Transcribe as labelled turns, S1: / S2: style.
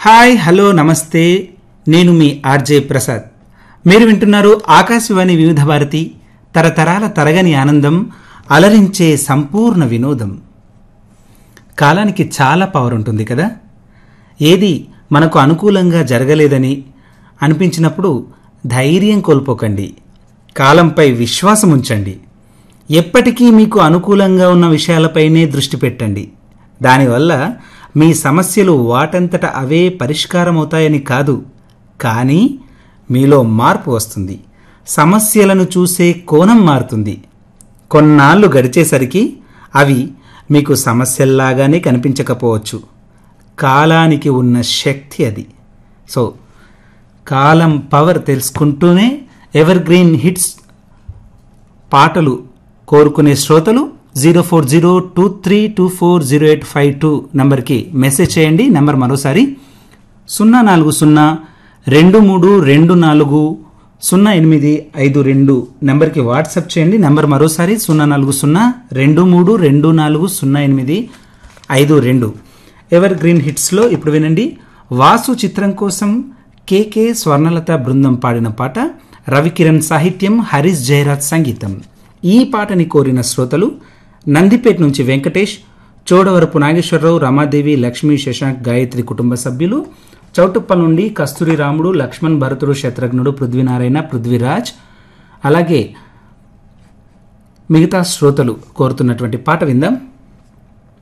S1: hi hello నమస్తే నేను మీ RJ Prasad మీరు వింటున్నారు ఆకాశవాణి వివిధ భారతి తరతరాల తరగని ఆనందం అలరించే సంపూర్ణ వినోదం కాలానికి చాలా పవర్ ఉంటుంది కదా ఏది మనకు అనుకూలంగా జరగలేదని అనిపించినప్పుడు ధైర్యం కోల్పోకండి కాలంపై విశ్వాసం ఉంచండి ఎప్పటికీ మీకు అనుకూలంగా ఉన్న విషయాలపైనే దృష్టి పెట్టండి దానివల్ల మీ సమస్యలు వాటంతట అవే పరిష్కారమవుతాయని కాదు కానీ మీలో మార్పు వస్తుంది సమస్యలను చూసే కోణం మారుతుంది కొన్నాళ్ళు గడిచేసరికి అవి మీకు సమస్యల్లాగానే కనిపించకపోవచ్చు కాలానికి ఉన్న శక్తి అది సో కాలం పవర్ తెలుసుకుంటూనే ఎవర్ గ్రీన్ హిట్స్ పాటలు కోరుకునే శ్రోతలు zero four zero two three two four zero eight five two నంబర్కి మెసేజ్ చేయండి నంబర్ మరోసారి సున్నా నాలుగు సున్నా రెండు మూడు రెండు నాలుగు సున్నా ఎనిమిది ఐదు రెండు నెంబర్కి వాట్సాప్ చేయండి నెంబర్ మరోసారి సున్నా నాలుగు సున్నా రెండు మూడు రెండు నాలుగు సున్నా ఎనిమిది ఐదు రెండు ఎవర్ గ్రీన్ హిట్స్లో ఇప్పుడు వినండి వాసు చిత్రం కోసం కేకే స్వర్ణలత బృందం పాడిన పాట రవికిరణ్ సాహిత్యం హరీష్ జయరాజ్ సంగీతం ఈ పాటని కోరిన శ్రోతలు నందిపేట నుంచి వెంకటేష్ చోడవరపు నాగేశ్వరరావు రమాదేవి లక్ష్మీ శశాంక్ గాయత్రి కుటుంబ సభ్యులు చౌటుప్పల్ నుండి కస్తూరి రాముడు లక్ష్మణ్ భరతుడు శత్రుఘ్నుడు పృథ్వీనారాయణ పృథ్వీరాజ్ అలాగే మిగతా శ్రోతలు కోరుతున్నటువంటి పాట విందాం